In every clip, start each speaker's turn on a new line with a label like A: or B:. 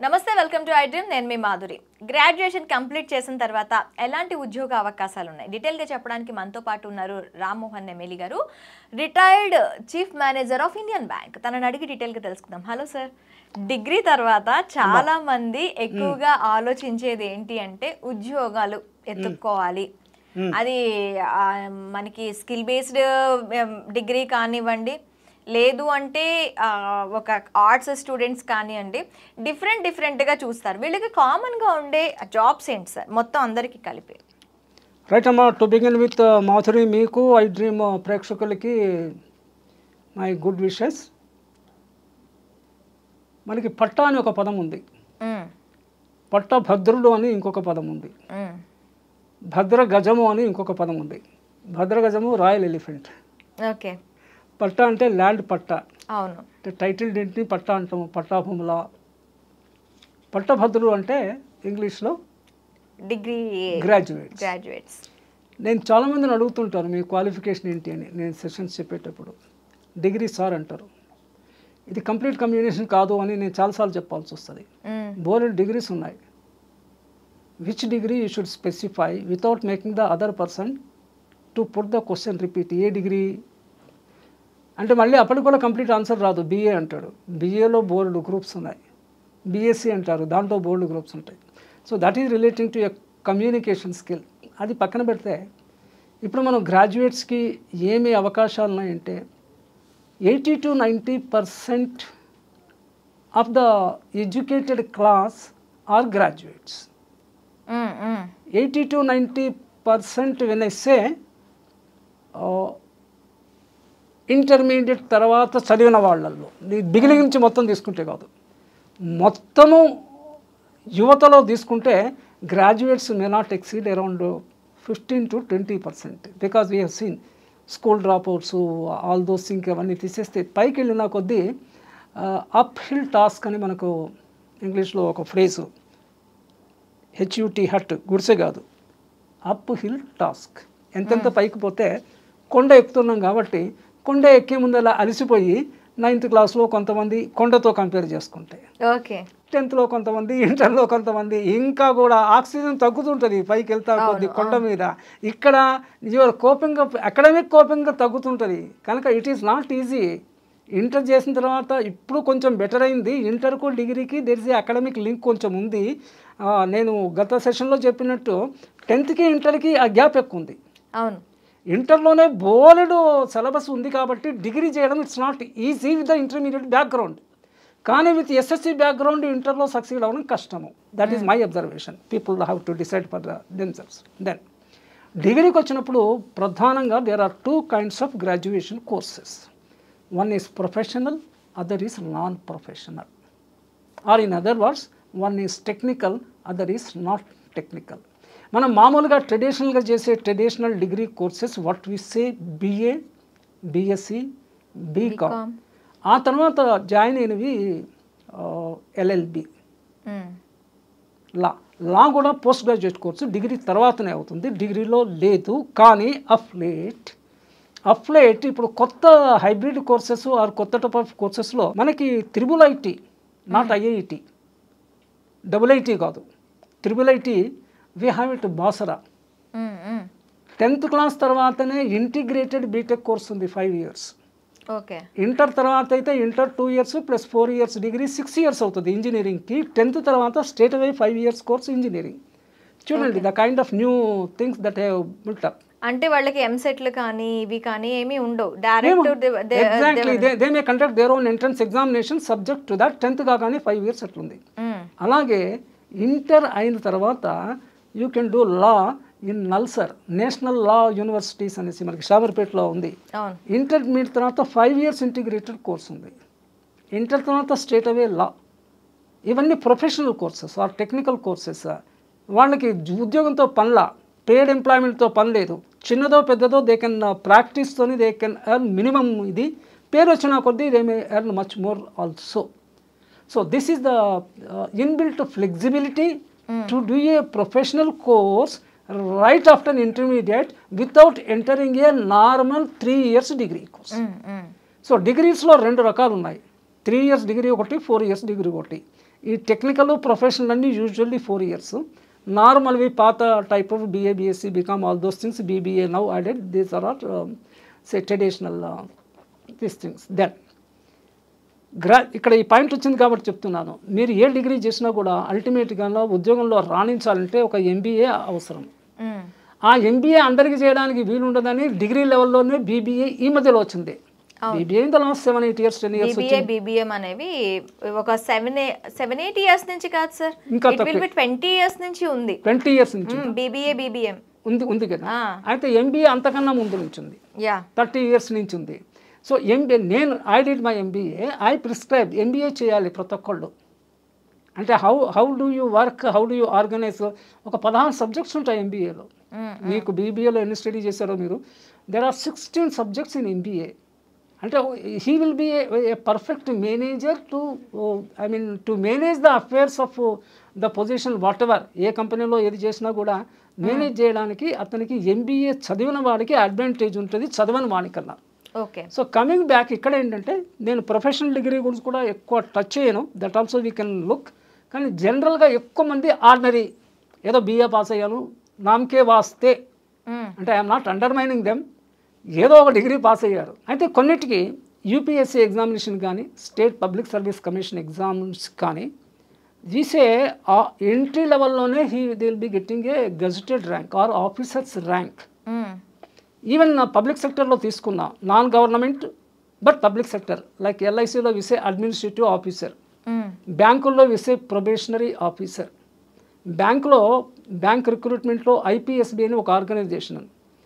A: నమస్తే welcome to I dream నేను మీ Madhuri graduation complete చేసిన తర్వాత ఎలాంటి ఉద్యోగ అవకాశాలు ఉన్నాయి డీటెయిల్గా చెప్పడానికి మనతో పాటు ఉన్నారు రామ్మోహన్ ఎమ్మెల్యే గారు retired chief manager of Indian bank తనని అడిగి డీటెయిల్గా తెలుసుకుందాం హలో సార్ డిగ్రీ తర్వాత చాలా మంది ఎక్కువగా ఆలోచించేది ఏంటి అంటే ఉద్యోగాలు ఎత్తుక్కోవాలి అది ఆ, మనకి స్కిల్ బేస్డ్ డిగ్రీ కానివ్వండి లేదు అంటే ఆ, ఒక ఆర్ట్స్ స్టూడెంట్స్ కానివ్వండి డిఫరెంట్ డిఫరెంట్గా చూస్తారు వీళ్ళకి కామన్గా ఉండే జాబ్స్ ఏంటి సార్ మొత్తం అందరికీ కలిపి
B: రైట్ అమ్మా టు బిగిన్ విత్ మాధురి మీకు ఐ డ్రీమ్ ప్రేక్షకులకి మై గుడ్ విషెస్ మనకి పట్ట అని ఒక పదం ఉంది
A: మ్మ్.
B: పట్ట భద్రుడు అని ఇంకొక పదం ఉంది
A: మ్మ్.
B: భద్ర గజము అని ఇంకొక పదం ఉంది భద్ర గజము రాయల్ ఎలిఫెంట్
A: ఓకే
B: పట్ట అంటే ల్యాండ్ పట్ట
A: అవును
B: అంటే టైటిల్ డెంట్ని పట్ట అంటాము పట్టాభూముల పట్టభద్రుడు అంటే ఇంగ్లీష్లో
A: డిగ్రీ
B: గ్రాడ్యుయేట్
A: గ్రాడ్యుయేట్స్
B: నేను చాలామందిని అడుగుతుంటాను మీ క్వాలిఫికేషన్ ఏంటి అని నేను సెషన్స్ చెప్పేటప్పుడు డిగ్రీ సార్ అంటారు ఇది కంప్లీట్ కమ్యూనికేషన్ కాదు అని నేను చాలాసార్లు చెప్పాల్సి వస్తుంది బోలెడ్ డిగ్రీస్ ఉన్నాయి which degree you should specify without making the other person to put the question repeat ఏ డిగ్రీ అంటే మళ్ళీ అప్పటికి కూడా కంప్లీట్ ఆన్సర్ రాదు బీఏ అంటాడు బీఏలో బోర్డు గ్రూప్స్ ఉన్నాయి బీఎస్సీ అంటారు దాంట్లో బోర్డు గ్రూప్స్ ఉంటాయి so that is relating to a communication skill అది పక్కన పెడితే ఇప్పుడు మనం గ్రాడ్యుయేట్స్కి ఏమి అవకాశాలు ఉన్నాయంటే eighty to ninety percent of the educated class are graduates eighty to ninety percent when I say intermediate తర్వాత చదివిన వాళ్ళల్లో బిగినింగ్ నుంచి మొత్తం తీసుకుంటే కాదు మొత్తము యువతలో తీసుకుంటే graduates may not exceed around fifteen to twenty percent because we have seen school drop outs all those think అవన్నీ తీసేస్తే పైకి వెళ్ళిన కొద్దీ అప్ హిల్ టాస్క్ అని మనకు ఇంగ్లీష్లో ఒక ఫ్రేజు హెచ్యుటి హట్ గుడిసె కాదు అప్ హిల్ టాస్క్ ఎంతెంత పైకి పోతే కొండ ఎక్కుతున్నాం కాబట్టి కొండ ఎక్కే ముందు అలా అలసిపోయి నైన్త్ క్లాస్లో కొంతమంది కొండతో కంపేర్ చేసుకుంటే
A: ఓకే
B: టెన్త్లో కొంతమంది ఇంటర్లో కొంతమంది ఇంకా కూడా ఆక్సిజన్ తగ్గుతుంటుంది పైకి వెళ్తా కొద్ది కొండ మీద ఇక్కడ యువర్ కోపింగ్ అకాడమిక్ కోపింగ్ తగ్గుతుంటుంది కనుక it is not easy inter చేసిన తర్వాత ఇప్పుడు కొంచెం బెటర్ అయింది ఇంటర్కు డిగ్రీకి దెర్ ఇస్ అకాడమిక్ లింక్ కొంచెం ఉంది ఆ, నేను గత సెషన్లో చెప్పినట్టు టెన్త్కి ఇంటర్కి ఆ గ్యాప్ ఎక్కువ ఉంది
A: అవును
B: ఇంటర్లోనే బోలెడు సిలబస్ ఉంది కాబట్టి డిగ్రీ చేయడం it's not easy with the intermediate background కానీ విత్ ఎస్ఎస్సి బ్యాక్గ్రౌండ్ ఇంటర్లో సక్సీడ్ అవ్వడం కష్టము that is my observation people have to decide for themselves then డిగ్రీకి వచ్చినప్పుడు ప్రధానంగా there are two kinds of graduation courses one is professional other is non professional or in other words one is technical other is not technical మనం మామూలుగా ట్రెడిషనల్గా చేసే traditional degree courses what we say BA BSc BCom ఆ తర్వాత join అయినవి LLB
A: మ్మ్.
B: లా లా కూడా post graduate course degree తర్వాతనే అవుతుంది డిగ్రీలో లేదు కానీ అఫ్లేట్ అఫ్లేట్ ఇప్పుడు కొత్త హైబ్రిడ్ కోర్సెస్ ఆర్ కొత్త టైప్ ఆఫ్ కోర్సెస్లో మనకి triple IT not IIT double IT కాదు triple IT we have it Basara
A: hmm. Hmm.
B: Tenth class తర్వాతనే ఇంటిగ్రేటెడ్ బీటెక్ కోర్స్ ఉంది ఫైవ్ ఇయర్స్
A: ఓకే
B: ఇంటర్ తర్వాత అయితే inter two years plus four years degree six years అవుతుంది ఇంజనీరింగ్కి tenth తర్వాత state అవే five years course engineering చూడండి the kind of new things that have built up
A: అంటే వాళ్ళకి ఎంసెట్లు కానీ ఇవి కానీ ఏమీ ఉండవు direct
B: exactly they they may conduct their own entrance examination subject to that tenth కాగానే ఫైవ్ ఇయర్స్ అట్లుంది అలాగే ఇంటర్ అయిన తర్వాత you can do law in NALSAR national law universities అనేసి మనకి షామర్పేటలో ఉంది
A: అవును
B: ఇంటర్మీడియట్ తర్వాత ఫైవ్ ఇయర్స్ ఇంటిగ్రేటెడ్ కోర్స్ ఉంది ఇంటర్ తర్వాత స్టేట్ అవే లా ఇవన్నీ professional courses or technical courses వాళ్ళకి జు- ఉద్యోగంతో పనిలా పేడ్ ఎంప్లాయ్మెంట్తో పని లేదు చిన్నదో పెద్దదో దే కెన్ ప్రాక్టీస్తోని దే కెన్ ఎర్న్ మినిమం ఇది పేరు వచ్చిన కొద్దీ they may earn much more also so this is the inbuilt flexibility to do a professional course right after intermediate without entering a normal three years degree course
A: hmm. Hmm.
B: So డిగ్రీస్లో రెండు రకాలు ఉన్నాయి three years degree ఒకటి four years degree ఒకటి ఈ technical professional అన్ని usually four years నార్మల్వి పాత type of BA BSc BCom all those things BBA now added these are are say traditional these things then గ్రా ఇక్కడ ఈ పాయింట్ వచ్చింది కాబట్టి చెప్తున్నాను మీరు ఏ డిగ్రీ చేసినా కూడా అల్టిమేట్గా ఉద్యోగంలో రాణించాలంటే ఒక ఎంబీఏ అవసరం
A: మ్మ్.
B: ఆ ఎంబీఏ అందరికీ చేయడానికి వీలుండదని డిగ్రీ లెవెల్లోనే బీబీఏ ఈ మధ్యలో వచ్చింది BBA in the last seven eight years ten years
A: BBA BBM అనేవి ఒక సెవెన్ సెవెన్ ఎయిట్ ఇయర్స్ నుంచి కాదు సార్
B: ఇంకా
A: it will be twenty years నుంచి ఉంది
B: ట్వంటీ ఇయర్స్ నుంచి
A: బీబీఏ బీబీఎం
B: ఉంది ఉంది కదా
A: ఆ.
B: అయితే ఎంబీఏ అంతకన్నా ముందు నుంచి ఉంది
A: యా
B: థర్టీ ఇయర్స్ నుంచి ఉంది సో ఎంబీఏ నేను I did my MBA I prescribe MBA చేయాలి ప్రతి ఒక్కళ్ళు అంటే how how do you work how do you organize ఒక పదహారు సబ్జెక్ట్స్ ఉంటాయి ఎంబీఏలో మీకు బీబీఏలో ఎన్ని స్టడీ చేశారో మీరు there are sixteen subjects in MBA అంటే he will be a perfect manager to I mean to manage the affairs of the position whatever ఏ కంపెనీలో ఏది చేసినా కూడా మేనేజ్ చేయడానికి అతనికి ఎంబీఏ చదివిన వాడికి అడ్వాంటేజ్ ఉంటుంది చదవని వాడికన్నా
A: ఓకే
B: సో కమింగ్ బ్యాక్ ఇక్కడ ఏంటంటే నేను ప్రొఫెషనల్ డిగ్రీ గురించి కూడా ఎక్కువ టచ్ చేయను that also we can look కానీ జనరల్గా ఎక్కువ మంది ఆర్డినరీ ఏదో బిఏ పాస్ అయ్యాను నామకే వాస్తే అంటే ఐఎమ్ నాట్ అండర్మైనింగ్ దెమ్ ఏదో ఒక డిగ్రీ పాస్ అయ్యారు అయితే కొన్నిటికి యూపీఎస్సీ ఎగ్జామినేషన్ కానీ state public service commission exams కానీ తీసే ఆ ఎంట్రీ లెవెల్లోనే he will be getting a gazetted rank or officers rank even public సెక్టర్లో తీసుకున్నా non government but public sector like ఎల్ఐసిలో విసే అడ్మినిస్ట్రేటివ్ ఆఫీసర్ బ్యాంకుల్లో విసే ప్రొబేషనరీ ఆఫీసర్ బ్యాంకులో బ్యాంక్ రిక్రూట్మెంట్లో ఐపీఎస్బి అని ఒక organization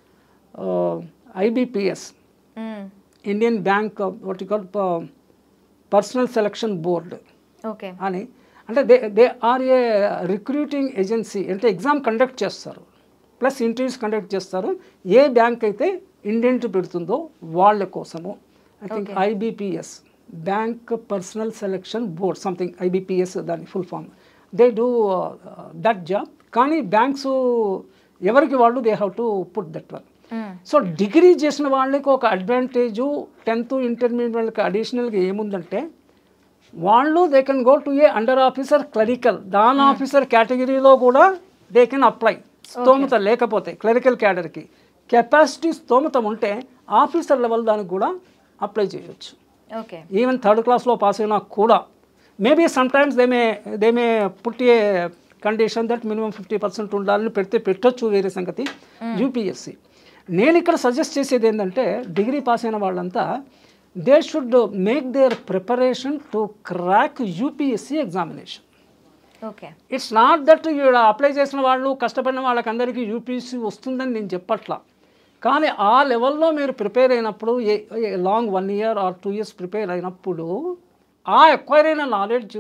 B: IBPS Indian bank what call personnel selection board
A: okay
B: అని అంటే they they are a recruiting agency అంటే ఎగ్జామ్ కండక్ట్ చేస్తారు ప్లస్ ఇంటర్వ్యూస్ కండక్ట్ చేస్తారు ఏ బ్యాంక్ అయితే ఇండెంట్ పెడుతుందో వాళ్ళ కోసము I think IBPS bank personnel selection board something IBPS దాని full form they do that job కానీ బ్యాంక్స్ ఎవరికి వాళ్ళు they have to put that one so degree చేసిన వాళ్ళకి ఒక అడ్వాంటేజు టెన్త్ ఇంటర్మీడియట్ వాళ్ళకి అడిషనల్గా ఏముందంటే వాళ్ళు they can go to a under officer clerical దాని ఆఫీసర్ కేటగిరీలో కూడా దే కెన్ అప్లై స్తోమత లేకపోతే క్లరికల్ క్యాడర్కి కెపాసిటీ స్తోమత ఉంటే ఆఫీసర్ లెవెల్ దానికి కూడా అప్లై చేయొచ్చు
A: ఓకే
B: ఈవెన్ థర్డ్ క్లాస్లో పాస్ అయినా కూడా maybe sometimes they may they may put a condition that minimum fifty percent ఉండాలని పెడితే పెట్టొచ్చు వేరే సంగతి యూపీఎస్సి నేను ఇక్కడ సజెస్ట్ చేసేది ఏంటంటే డిగ్రీ పాస్ అయిన వాళ్ళంతా they should make their preparation to crack UPSC examination
A: okay
B: it's not that apply చేసిన వాళ్ళు కష్టపడిన వాళ్ళకందరికీ యూపీఎస్సీ వస్తుందని నేను చెప్పట్లా కానీ ఆ లెవెల్లో మీరు ప్రిపేర్ అయినప్పుడు a long one year or two years prepare అయినప్పుడు ఆ ఎక్వైర్ అయిన నాలెడ్జ్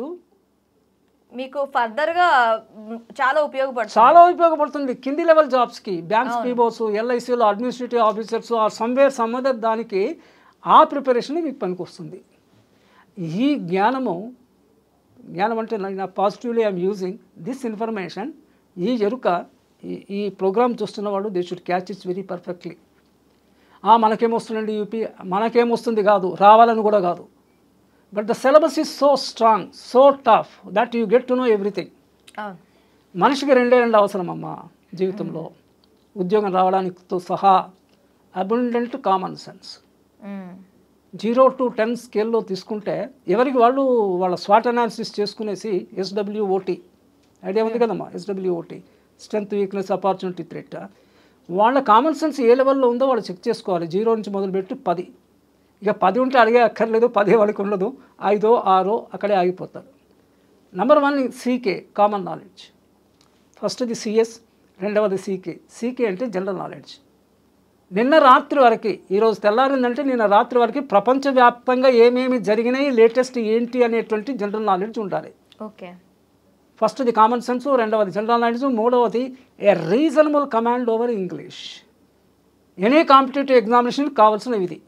A: మీకు ఫర్దర్ గా మ్, చాలా ఉపయోగపడుతుంది
B: చాలా ఉపయోగపడుతుంది కింది లెవెల్ జాబ్స్కి బ్యాంక్స్ పీబోస్ ఎల్ఐసీలో అడ్మినిస్ట్రేటివ్ ఆఫీసర్స్ ఆ సమ్వేర్ సమ్మదర్ దానికి ఆ ప్రిపరేషన్ మీకు పనికొస్తుంది ఈ జ్ఞానము జ్ఞానం అంటే నా positively I'm using this information ఈ ఎరుక ఈ ఈ ప్రోగ్రామ్ చూస్తున్న వాళ్ళు they should catch it's very perfectly మనకేమొస్తుందండి యూపీ మనకేమొస్తుంది కాదు రావాలని కూడా కాదు but the syllabus is so strong so tough that you get to know everything
A: అవును
B: మనిషికి రెండే రెండు అవసరం అమ్మా జీవితంలో ఉద్యోగం రావడానికితో సహా abundant common sense
A: hmm,
B: zero to ten స్కేల్లో తీసుకుంటే ఎవరికి వాళ్ళు వాళ్ళ స్వాట్ అనాలిసిస్ చేసుకునేసి ఎస్డబ్ల్యూఓటీ ఐడియా ఉంది కదమ్మా SWOT strength weakness opportunity threat వాళ్ళ కామన్ సెన్స్ ఏ లెవెల్లో ఉందో వాళ్ళు చెక్ చేసుకోవాలి జీరో నుంచి మొదలుపెట్టి పది ఇక పది ఉంటే అడిగే అక్కర్లేదు పదే వాళ్ళకి ఉండదు ఐదో ఆరో అక్కడే ఆగిపోతారు number one CK common knowledge ఫస్ట్ది సిఎస్ రెండవది సీకే సీకే అంటే జనరల్ నాలెడ్జ్ నిన్న రాత్రి వరకు ఈరోజు తెల్లారిందంటే నిన్న రాత్రి వరకు ప్రపంచవ్యాప్తంగా ఏమేమి జరిగినాయి లేటెస్ట్ ఏంటి అనేటువంటి జనరల్ నాలెడ్జ్ ఉండాలి
A: ఓకే
B: ఫస్ట్ది కామన్ సెన్స్ రెండవది జనరల్ నాలెడ్జ్ మూడవది a reasonable command over English any competitive examination కావాల్సిన ఇది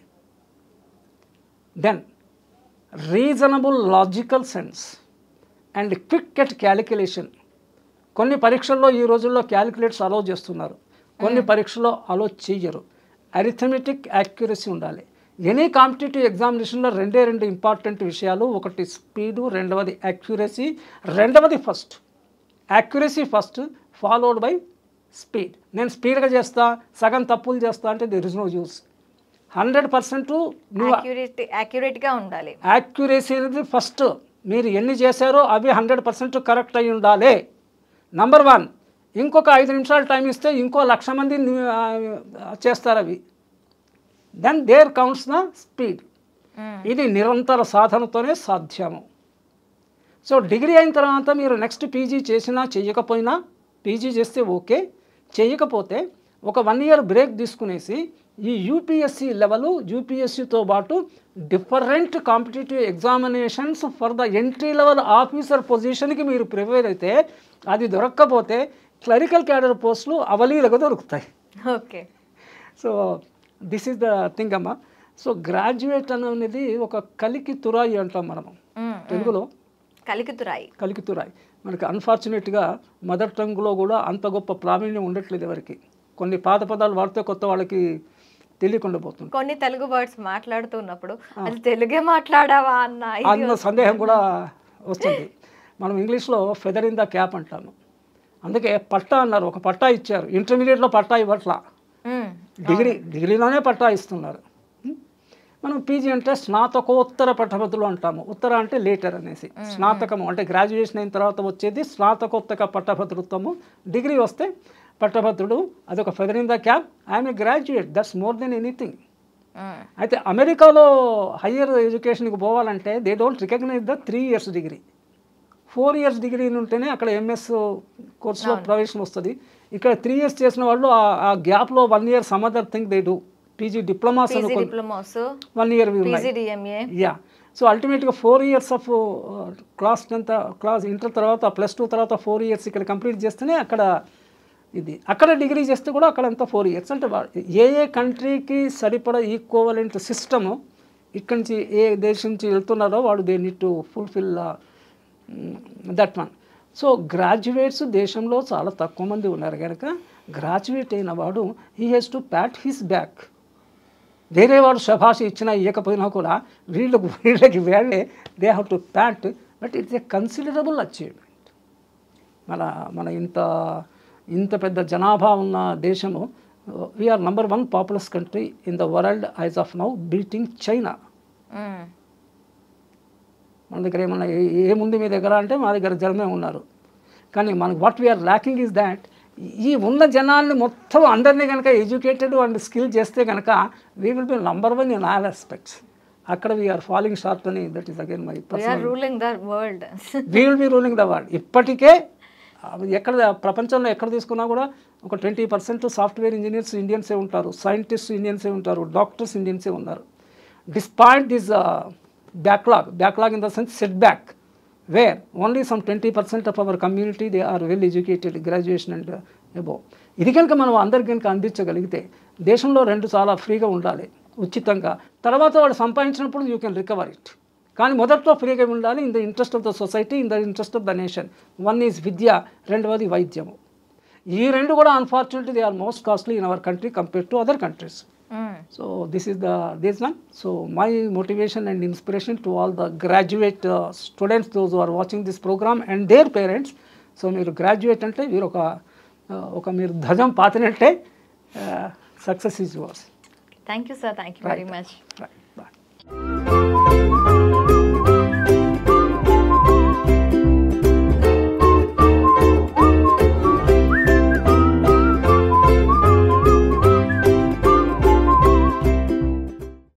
B: then reasonable logical sense and quick at calculation కొన్ని పరీక్షల్లో ఈ రోజుల్లో క్యాలిక్యులేట్స్ అలో చేస్తున్నారు కొన్ని పరీక్షల్లో అలో చేయరు అరిథమెటిక్ యాక్యురసీ ఉండాలి ఎనీ కాంపిటేటివ్ ఎగ్జామినేషన్లో రెండే రెండు ఇంపార్టెంట్ విషయాలు ఒకటి స్పీడు రెండవది యాక్యురసీ రెండవది first accuracy first followed by speed నేను స్పీడ్గా చేస్తా సగం తప్పులు చేస్తా అంటే there is no use hundred percent నువ్వు
A: యాక్యురేట్ యాక్యురేట్గా ఉండాలి
B: యాక్యురసీ అనేది ఫస్ట్ మీరు ఎన్ని చేశారో అవి హండ్రెడ్ పర్సెంట్ కరెక్ట్ అయి ఉండాలి నంబర్ వన్ ఇంకొక ఐదు నిమిషాలు టైం ఇస్తే ఇంకో లక్ష మంది ని- ఆ, చేస్తారు అవి then there counts the speed ఇది నిరంతర సాధనతోనే సాధ్యము సో డిగ్రీ అయిన తర్వాత మీరు నెక్స్ట్ పీజీ చేసినా చెయ్యకపోయినా పీజీ చేస్తే ఓకే చేయకపోతే ఒక వన్ ఇయర్ బ్రేక్ తీసుకునేసి ఈ యూపీఎస్సి లెవెల్ యూపీఎస్సితో పాటు different competitive examinations for the entry level officer పొజిషన్కి మీరు ప్రిపేర్ అయితే అది దొరక్కపోతే క్లరికల్ క్యాడర్ పోస్టులు అవలీలుగా దొరుకుతాయి
A: okay
B: so this is the thing అమ్మా సో గ్రాడ్యుయేట్ అనేది ఒక కలికి తురాయి అంటాం మనము తెలుగులో
A: కలికితురాయి
B: కలికి తురాయి మనకి అన్ఫార్చునేట్గా మదర్ టంగ్లో కూడా అంత గొప్ప ప్రావీణ్యం ఉండట్లేదు ఎవరికి కొన్ని పాత పదాలు వాడితే కొత్త వాళ్ళకి తెలియకుండా పోతుంది
A: కొన్ని తెలుగు వర్డ్స్ మాట్లాడుతున్నప్పుడు అది తెలుగే మాట్లాడావా అన్న ఇది
B: అన్న సందేహం కూడా వస్తుంది మనం ఇంగ్లీష్లో ఫెదర్ ఇన్ ద క్యాప్ అంటాము అందుకే పట్టా అన్నారు ఒక పట్టా ఇచ్చారు ఇంటర్మీడియట్లో పట్టా ఇవ్వట్లా
A: మ్మ్.
B: డిగ్రీ డిగ్రీలోనే పట్టా ఇస్తున్నారు ఉం? మనం పీజీ అంటే స్నాతకోత్తర పట్టభద్రులు అంటాము ఉత్తర అంటే లేటర్ అనేసి స్నాతకము అంటే గ్రాడ్యుయేషన్ అయిన తర్వాత వచ్చేది స్నాతకోత్తక పట్టభద్రుత్వము డిగ్రీ వస్తే పట్టభద్రుడు అదొక feather in the cap I'm a graduate that's more then anything
A: hmm.
B: అయితే అమెరికాలో హయ్యర్ ఎడ్యుకేషన్కి పోవాలంటే they don't recognize the three years degree four years degree ఉంటేనే అక్కడ ఎంఎస్ కోర్సులో ప్రవేశం వస్తుంది ఇక్కడ త్రీ ఇయర్స్ చేసిన వాళ్ళు ఆ- ఆ గ్యాప్లో one year some other thing they do PG diplomas
A: PG diplomas
B: one year ఉన్నాయి
A: పీజీ డిఎంఏ
B: యా సో అల్టిమేట్గా four years of class tenth class inter తర్వాత ప్లస్ టూ తర్వాత ఫోర్ ఇయర్స్ ఇక్కడ కంప్లీట్ చేస్తేనే అక్కడ ఇది అక్కడ డిగ్రీ చేస్తే కూడా అక్కడ అంతా ఫోర్ ఇయర్స్ అంటే వా- ఏ ఏ కంట్రీకి సరిపడ ఈక్వలెంట్ సిస్టము ఇక్కడి నుంచి ఏ దేశం నుంచి వెళ్తున్నారో వాడు they need to fulfil that one so graduates దేశంలో చాలా తక్కువ మంది ఉన్నారు కనుక గ్రాడ్యుయేట్ అయిన వాడు he has to pat his back వేరే వాడు శభాష ఇచ్చినా ఇవ్వకపోయినా కూడా వీళ్ళకు వీళ్ళకి వేరే they have to pat but it's a considerable achievement మన మన ఇంత ఇంత పెద్ద జనాభా ఉన్న దేశము we're number one populous country in the world as of now beating China
A: hmm.
B: మన దగ్గర ఏమన్నా ఏ- ఏముంది మీ దగ్గర అంటే మా దగ్గర జనమే ఉన్నారు కానీ మనకు what we're lacking is that ఈ ఉన్న జనాల్ని మొత్తం అందరినీ కనుక ఎడ్యుకేటెడ్ అండ్ స్కిల్ చేస్తే కనుక we will be number one in all aspects అక్కడ వీఆర్ ఫాలోయింగ్ షార్ట్ అని that is again my
A: we are ruling the world
B: we will be ruling the world ఇప్పటికే అవి ఎక్కడ ప్రపంచంలో ఎక్కడ తీసుకున్నా కూడా ఒక ట్వంటీ పర్సెంట్ సాఫ్ట్వేర్ ఇంజనీర్స్ ఇండియన్సే ఉంటారు సైంటిస్ట్ ఇండియన్సే ఉంటారు డాక్టర్స్ ఇండియన్సే ఉన్నారు despite this backlog backlog in the sense set back where only some twenty percent of our community they are well educated graduation and above ఇది కనుక మనం అందరికి కనుక అందించగలిగితే దేశంలో రెండు చాలా ఫ్రీగా ఉండాలి ఉచితంగా తర్వాత వాడు సంపాదించినప్పుడు యూ కెన్ రికవర్ ఇట్ కానీ మొదట్లో ఫ్రీగా ఉండాలి in the interest of the society in the interest of the nation one is విద్య రెండవది వైద్యము ఈ రెండు కూడా unfortunately they are most costly in our country compare to other countries so this is the this one so my motivation and inspiration to all the graduate students those are watching this program and their parents so మీరు graduate అంటే మీరు ఒక uh, ఒక మీరు ధ్వజం పాతినట్టే success is yours
A: thank you sir thank you very much
B: right bye